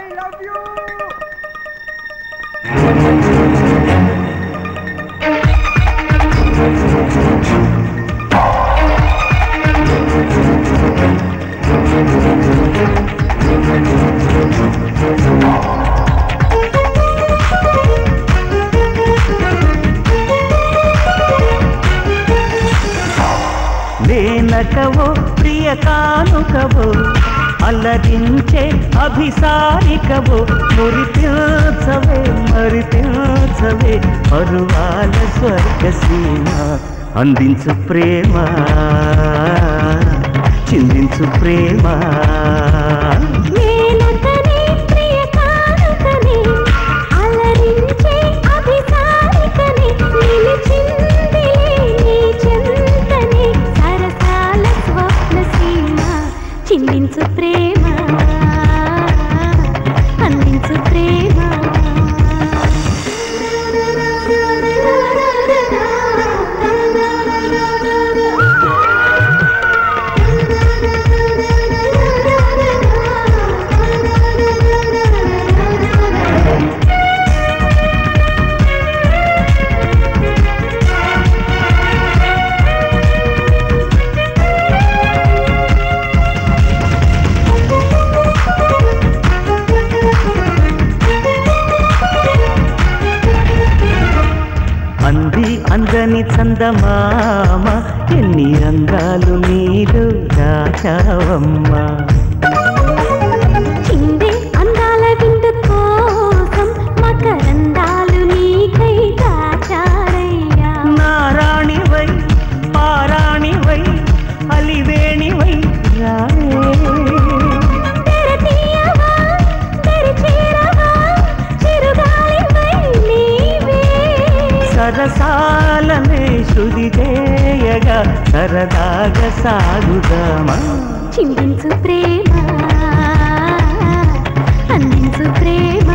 I love you లేనకవో ప్రియ కానుకవో అల్లరించే అభిసారికవో మురిపించవే మరిపించవే పరువాల స్వర్గ సీమ అందించు ప్రేమ చిందించు ప్రేమ మేనకనే ప్రియ కానుకనే అలరించే అభిసారికనే నిలిచిందిలే నీ చెంతనే సరసాల స్వప్న సీమ చిందించు ప్రేమ అందించు ప్రేమ అంది అందని చందమామ ఎన్ని అందాలు నీలో దాచావమ్మా చిందే అందాల విందు కోసం మకరందాలు నీకై దాచారయ్యా నారాణివై పారాణివై అలివేణివై రావే తెరతీయవా, తెరిచేరవా, చిరుగాలిపై నీవే. సరసాలనే శృతి చేయగా సరదాగా సాగుదామా చిందించు ప్రేమ అందించు ప్రేమ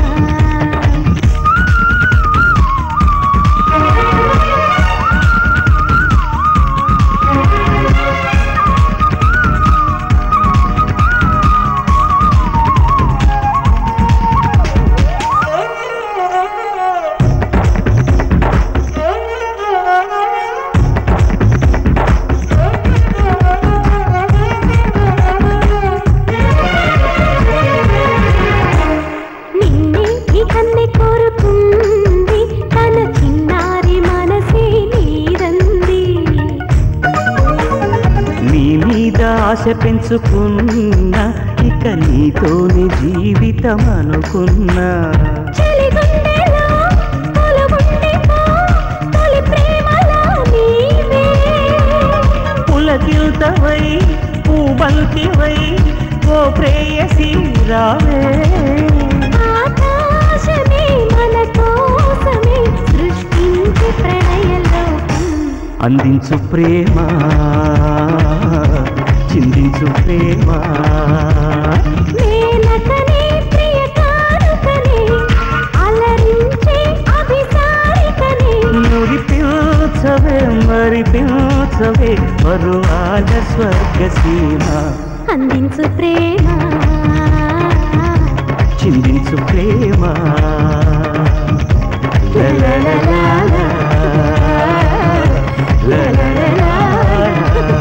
నిన్నే ఈ కన్నె కోరుకుంది తన చిన్నారి మనసే నీరంది నీ మీద ఆశ పెంచుకున్నా ఇక నీతోనే జీవితం అనుకున్నా చలిగుండెలో తొలగుండిపో, తొలి ప్రేమలో నీవే. పులకిల్తవై పూబంతివై ఓ ప్రేయసి రావే ఆకాశమే మన కోసమే సృష్టించి ప్రణయలోకం అందించు ప్రేమ చిందించు ప్రేమ మేనకనే ప్రియ కానుకనే అలరించే అభిసారికనే మురిపించవే మరిపించవే మరువాల స్వర్గ సీమ అందించు ప్రేమ చిందించు ప్రేమ లా లా లా లా లా. లా లా లా లా లా.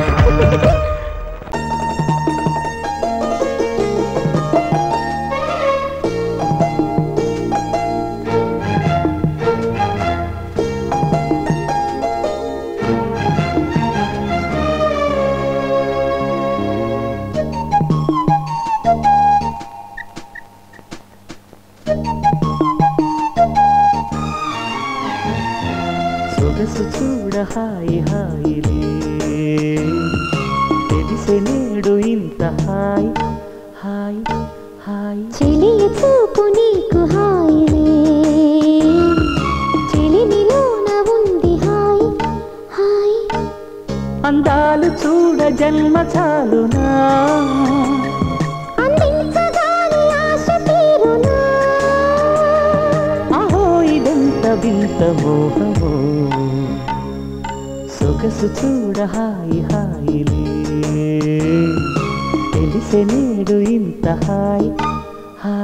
సొగసు చూడ హాయి హాయిలే తెలిసే నేడు ఇంత హాయ్ హాయ్ హాయ్ చెలియ చూపు నీకు హాయిలే చెలిమిలోన ఉంది హాయ్ హాయ్ అందాలు చూడ జన్మ చాలునా అందించగాని ఆశ తీరునా అహో ఇదెంత వింత మోహమో సొగసు చూడ హాయి హాయిలే తెలిసే నేడు ఇంత హాయ్ హాయ్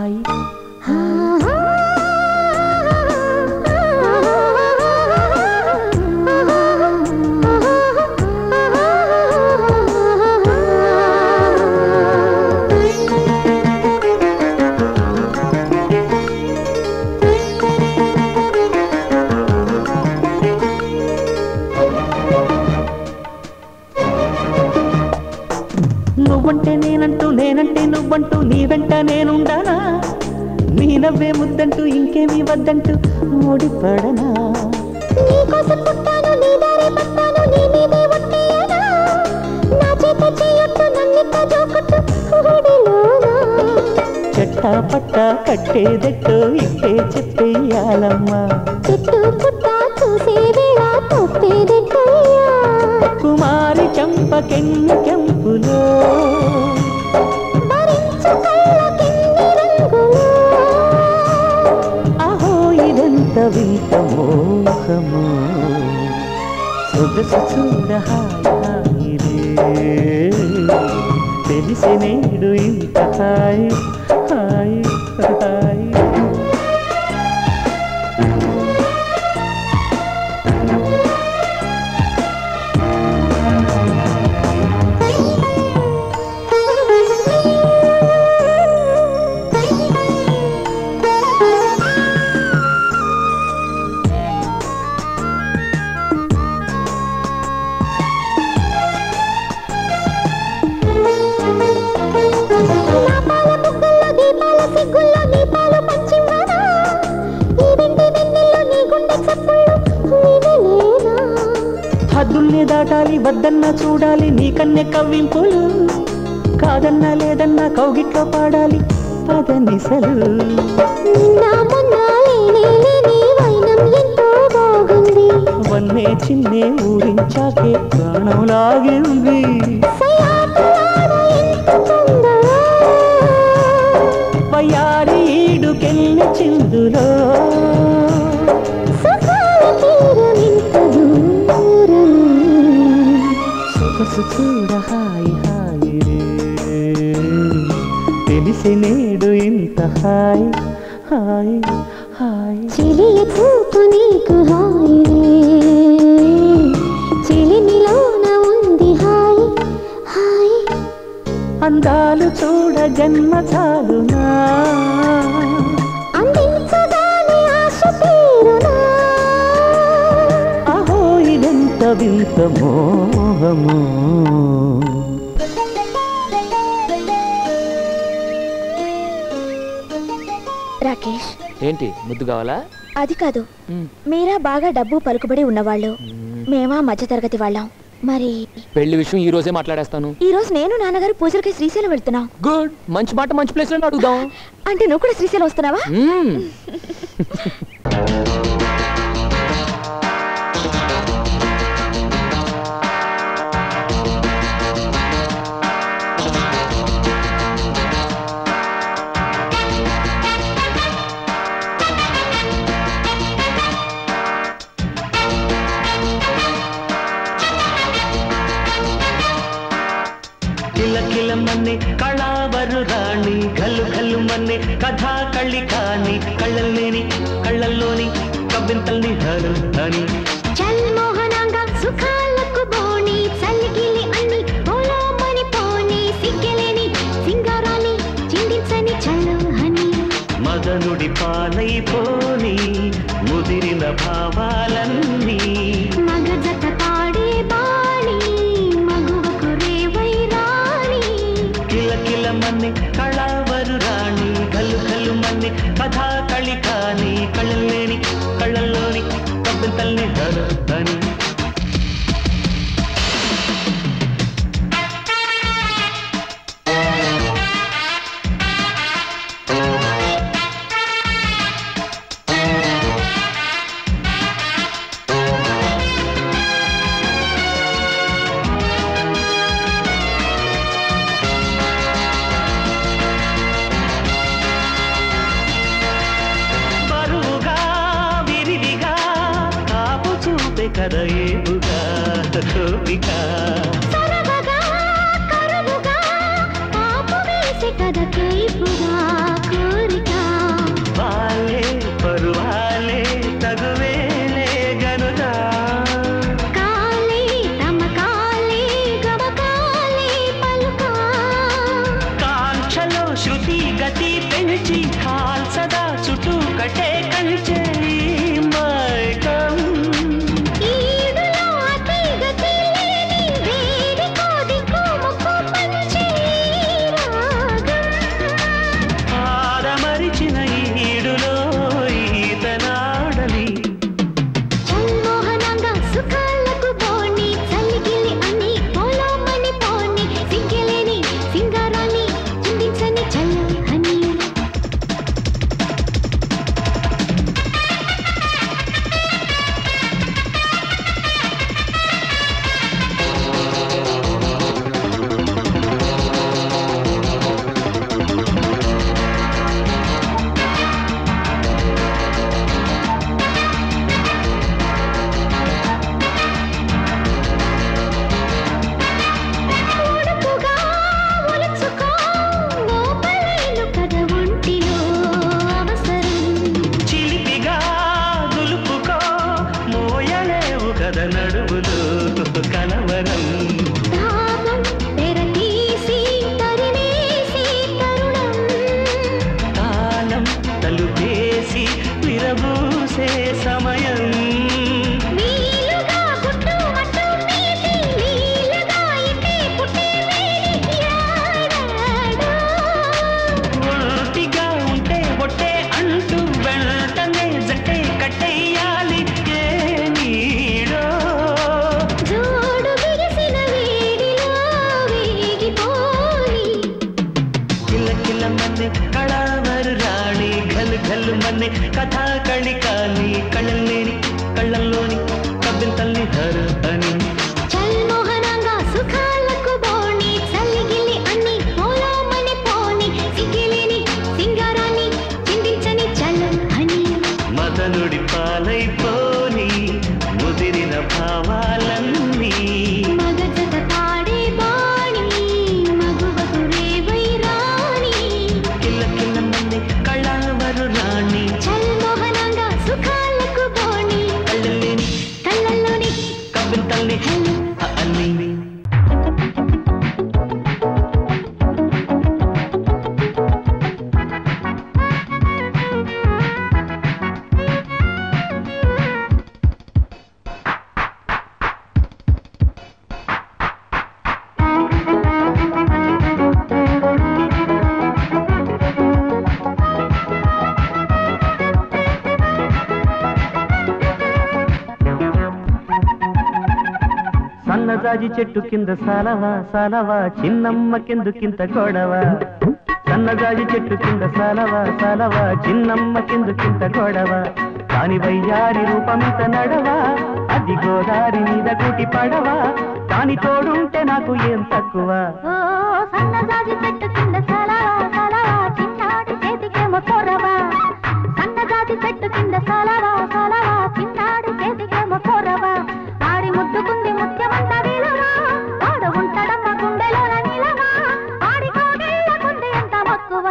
నువ్వంటూ నీ వెంట నేనుండానా నీ నవ్వే ముద్దంటూ ఇంకేమీ వద్దంటూ ముడిపడనా నీకోసం పుట్టాను నీ దారి పట్టాను నీ మీదే ఒట్టేయనా నా చేత చేయొట్టు నన్నిట్ట జోకొట్టు ఒడిలోనా చెట్టా పట్ట కట్టేదెట్టో ఇట్టే చెప్పేయాలమ్మా చెట్టు పుట్ట చూసే వేళ తప్పేదెట్టయ్యా కుమారి చంపకెన్ని కెంపులో భరించు కళ్ళకెన్ని రంగులు అహో ఇదంత వింత మోహము సొగసు చూడ హాయిరే తెలిసి నేడు ఇంత హాయి హాయి హాయి నా పాల బుగ్గల్లో దీపాల సిగ్గుల్లో దీపాలు పంచివ్వనా ఈ వెండి వెన్నెల్లో నీ గుండె చప్పుళ్ళు వినలేనా హద్దుల్ని దాటాలి వద్దన్నా చూడాలి నీకన్నె కవ్వింపులు కాదన్నా లేదన్నా కౌగిట్లో పాడాలి పదనిసలు నిన్న మొన్న లేనే లేని వైనం ఎంతో బాగుంది వన్నే చిన్నే ఊరించాకే ప్రాణం లాగింది సయాటులాడ ఎంత చందమా వయ్యారి ఈడుకెళ్ళి చిందులో సుఖాల తీరం ఇంత దూరం సొగసు చూడ హాయి హాయి రే తెలిసి నేడు ఇంత హాయి హాయి హాయి చెలియ చూపు నీకు హాయిరే చెలిమిలోన ఉంది హాయ్ హాయ్ అందాలు చూడ జన్మ చాలునా అందించగానే ఆశ తీరునా అహో ఇదెంత వింత మోహము రాకేష్ ఏంటి ముద్దు కావాలా అది కాదు మీరా బాగా డబ్బు పలుకుబడి ఉన్నవాళ్ళు మేమా మధ్యతరగతి వాళ్ళం మరి పెళ్లి విషయం ఈ రోజే మాట్లాడేస్తాను ఈ రోజు నేను నాన్నగారు పూజలకి శ్రీశైలం వెళ్తున్నాం గుడ్ మంచి మాట మంచి ప్లేస్ లో అడుగుదాం అంటే నువ్వు కూడా శ్రీశైలం వస్తున్నావా మ్మ్. ಕಿಲ ಕಿಲ ಮನ್ನೆ ಕಳಾವರು ರಾಣಿ ಗಲ್ಲು ಗಲ್ಲು ಮನ್ನೆ ಕಥಾ ಕಳ್ಳಿ ಕಾಣಿ ಕಳ್ಳಲ್ಲೇನಿ ಕಳ್ಳಲ್ಲೋನಿ కవ్వింతల్ని హను అని చల్ మోహనాంగా సుఖాలకు బోని చల్లిగిలి అన్ని పోలోమని పోని సిగ్గలేని సింగారాన్ని చిందించని చల్లు హని మదనుడి పాలైపోని ముదిరిన భావాలన్నీ మగ జత పాడే బాణి మగువకు రేవై రాణి కిల కిల మన్నే కళావరు రాణి గల్లు గల్లు మన్నే కథా కళి కాని కళ్ళల్లేని కళ్ళల్లోని కవ్వింతల్ని హను అని బరువుగా విరివిగా కాపు చూపే కథ ఏపుగా కోపిక సరవగా కరువుగా ఆపు వేసే కథ కైపుగా కోరిక వాలే పరువాలే తగువేలే గనుగా కాలే తమ కాలే గమకాలే పలుకా కాంక్షలో శృతి గతి పెంచి కాల్సదా చుట్టూ కట్టే కంచె ఈ మైకం ఈడులో అతి గతి లేని వేడి కోది కోముకు పంచే రాగం తలుపేసి విరబూసే సమయం వీలుగా గుట్టు మట్టు మీటి లీలగా ఇటే పుట్టే వేడి యాడాడో ఒంటిగా ఉంటే ఒట్టే అంటూ వెంటనే జట్టే కట్టేయాలి ఏ నీడో జోడు బిగిసిన వేడిలో వేగిపోయి కిల కిల మన్నే కళావరు రాణి ఘలు ఘలు మన్నే కథా కళి కాని కళ్ళల్లేని కళ్ళల్లోని కబ్బింతల్ని హరు అని చల్మోహనంగా సుఖాలకు బోణి చల్లిగిల్లి అన్ని పోలోమని పోని సిగిలిని సింగారాన్ని చిందించని చల్ అని మదనుడి పాలైపోని ముదిరిన భావాలన్నీ మగజత పాడే బాణి మగువకు రేవై రాణి కిల కిల మన్నే కళావరు రాణి చల్మోహనంగా సుఖాలకు బోణి కళ్ళల్లేని కళ్ళల్లోని కబ్బింతల్ని హల్లు అన్ని సన్నజాజి చెట్టు కింద సాలవా సాలవా చిన్నమ్మ కిందుకింత గొడవ సన్నజాజి చెట్టు కింద సాలవా సాలవా చిన్నమ్మ కిందుకింత గొడవ కాని వయ్యారి రూపమిత నడవా అది గోదారి మీద గుటి పడవా కాని తోడుంటే నాకు ఏం తక్కువ ఓ సన్నజాజి చెట్టు కింద సలవా సలవా చిన్నాడి చేతికేమో కొరవా సన్నజాజి చెట్టు కింద సలవా సలవా చిన్నాడి చేతికేమో కొరవా ఆడి ముద్దుకుంది ముత్యమంత విలువా ఆడ ఉంటాడమ్మ గుండెలోన నిలవా ఆడి కోగిళ్ళకుంది ఎంత మక్కువ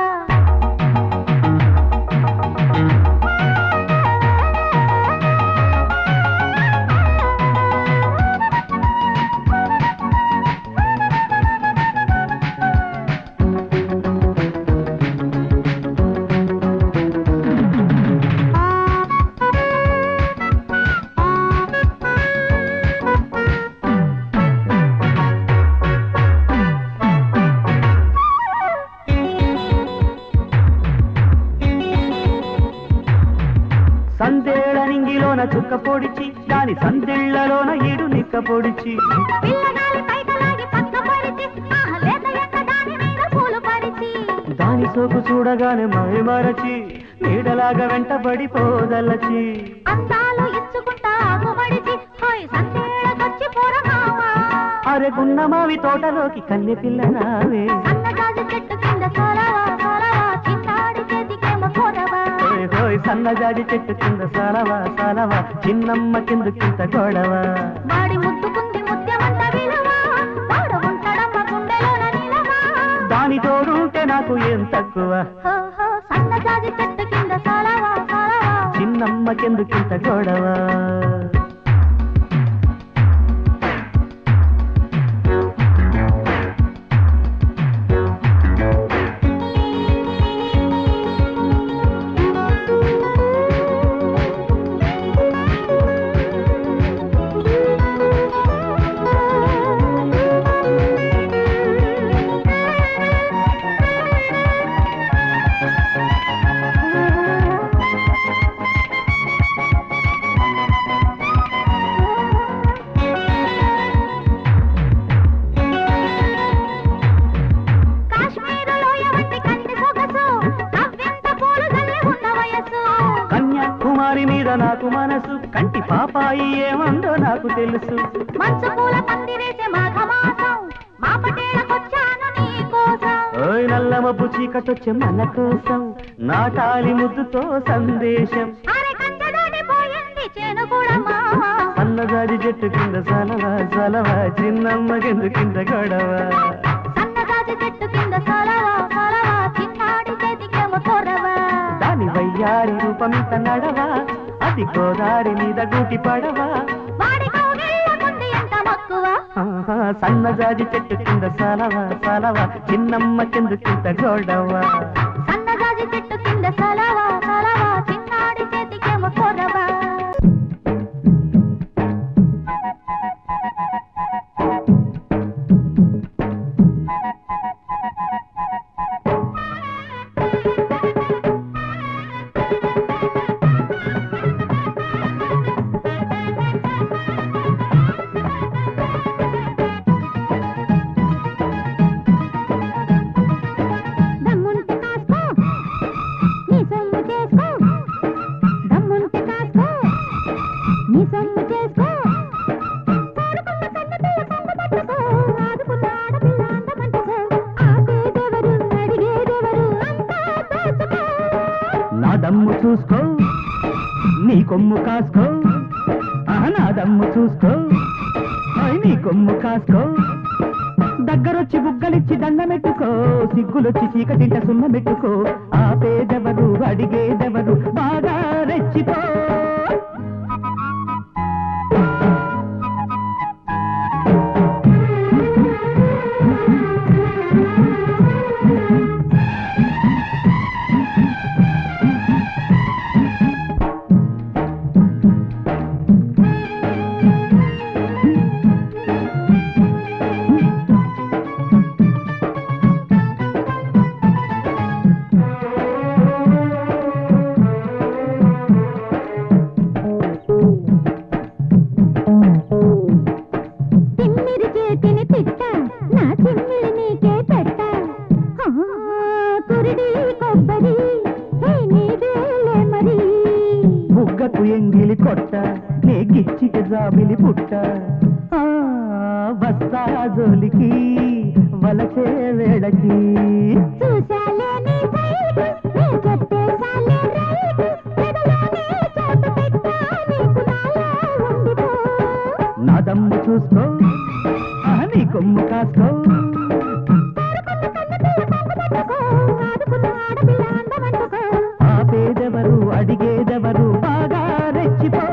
సందేళ నింగిలోన చుక్క పొడిచి దాని సందిళ్లలోన ఇడు నిక్క పొడిచి పిల్లగాలి పైకలాగి పక్క పరిచి ఆహ లేత ఎండ దాని మీద పూలు పరిచి దాని సోకు చూడగానే మై మరచి నీడలాగా వెంటబడి పోదలచి అందాలు ఇచ్చుకుంటా ఆకుమడిచి హోయ్ సంతేళకొచ్చి పోరమావా అరే గున్నమావి తోటలోకి కన్నె పిల్ల రావే సన్నజాజి చెట్టు కింద సోలవా సోలవా చిన్నాడి చేతికేమో కొరవా హోయ్ హోయ్ సన్నజాజి చెట్టు కింద సాలవా సాలవా చిన్నమ్మ కింద గొడవ వాడి ముద్దుకుంది ముత్యమంత విలువా వాడు ఉంటాడమ్మ గుండెలోన నిలవా దాని తోడుంటే నాకు ఏం తక్కువ హో హో సన్నజాజి చెట్టు కింద సోలవా సోలవా చిన్నమ్మ కింద గొడవ కాశ్మీరు లోయ వంటి కంటి సొగసు నవ్వెంత పూలు జల్లి ఉన్న వయసు కన్యాకుమారి మీద నాకు మనసు కంటి పాపాయి ఏమందో నాకు తెలుసు మంచు పూల పందిరేసే మాఘమాసం మా పటేళకొచ్చాను నీ కోసం ఓయ్ నల్ల మబ్బు చీకటొచ్చే మన కోసం నాటాలి ముద్దుతో సందేశం అరే కంచదాడి పోయింది చేను కూడా మావా సన్నజాజి చెట్టు కింద సలవా సలవా చిన్నమ్మ కింద కింద గొడవ సన్నజాజి చెట్టు కింద సలవా సలవా చిన్నాడి చేతికేమో కొరవా దాని వయ్యారి రూపమిత నడవా అది గోదారి మీద గూటి పడవా వాడి కౌగిళ్ళకుంది ఎంత మక్కువ ఆహా, సన్నజాజి చెట్టు కింద సలవా సలవా చిన్నమ్మ కింద కింద గొడవ సన్నజాజి చెట్టు కింద సలవా సలవా దమ్ము చూసుకో నీ కొమ్ము కాసుకో ఆ, నా దమ్ము చూసుకో ఆయ్, నీ కొమ్ము కాసుకో దగ్గరొచ్చి బుగ్గలిచ్చి దండమెట్టుకో సిగ్గులొచ్చి చీకటింట సున్నమెట్టుకో ఆపేదెవరు అడిగేదెవరు బాగా రెచ్చిపో తిమ్మిరి చేతిని తిట్ట నా చిమ్మిలి నీకే పెట్ట ఆ, కురిడి కొబ్బరి హే నీదేలే మరి బుగ్గకు ఎంగిలి కొట్ట నే గిచ్చిక జాబిలి పుట్ట ఆ, వస్తా జోలికి వలచే వేళకి చూశాలే నీ సైటు నీ చెప్పేశాలే రైటు పెదలోనే చోటు పెట్టా నీకు నాలో ఉండిపో నా దమ్ము చూసుకో ఆ, నీ కొమ్ము కాసుకో ఆదుకున్న ఆడపిల్ల అందమంటుకో ఆపేదెవరు అడిగేదెవరు బాగా రెచ్చిపో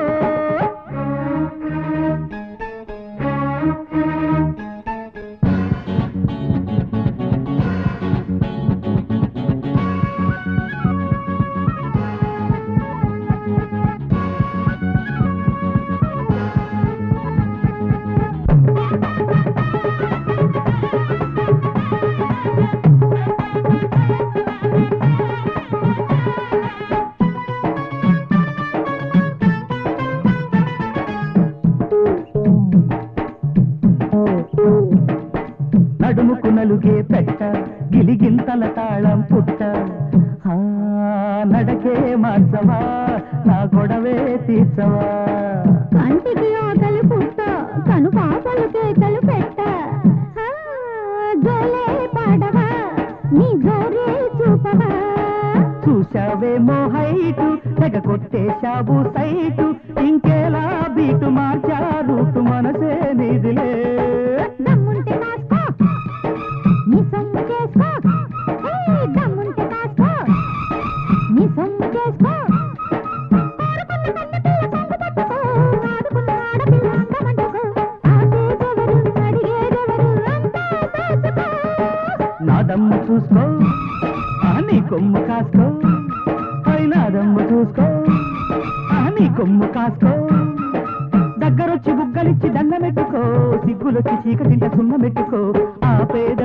నడుముకు నలుగే పెట్ట గిలిగింతల తాళం పుట్ట ఆ, నడకే మార్చవా నా గొడవే తీర్చవా కంటికి ఆకలి పుట్ట కను పాపలు కేకలు పెట్ట ఆ, జోలే పాడవా నీ జోరే చూపవా చూశావేమో హైటు తెగ కొట్టేశావు సైటు ఇంకేలా బీటు మార్చా రూటు మనసే నీదిలే దమ్ముంటే కాసుకో నీ సొమ్ము చేసుకో ఏయ్, దమ్ముంటే కాసుకో నీ సొమ్ము చేసుకో కోరుకున్న కన్నపిల్ల కొంగు పట్టుకో, ఆడుకున్న ఆడపిల్ల అందమంటుకో, ఆపేదెవరు, అడిగేదెవరు, అంతా దోచుకో. నా దమ్ము చూసుకో ఆ నీ కొమ్ము కాసుకో పై నా దమ్ము చూసుకో ఆ నీ కొమ్ము కాసుకో దగ్గరొచ్చి బుగ్గలిచ్చి దండమెట్టుకో సిగ్గులొచ్చి చీకటింట సున్నమెట్టుకో ఆపేద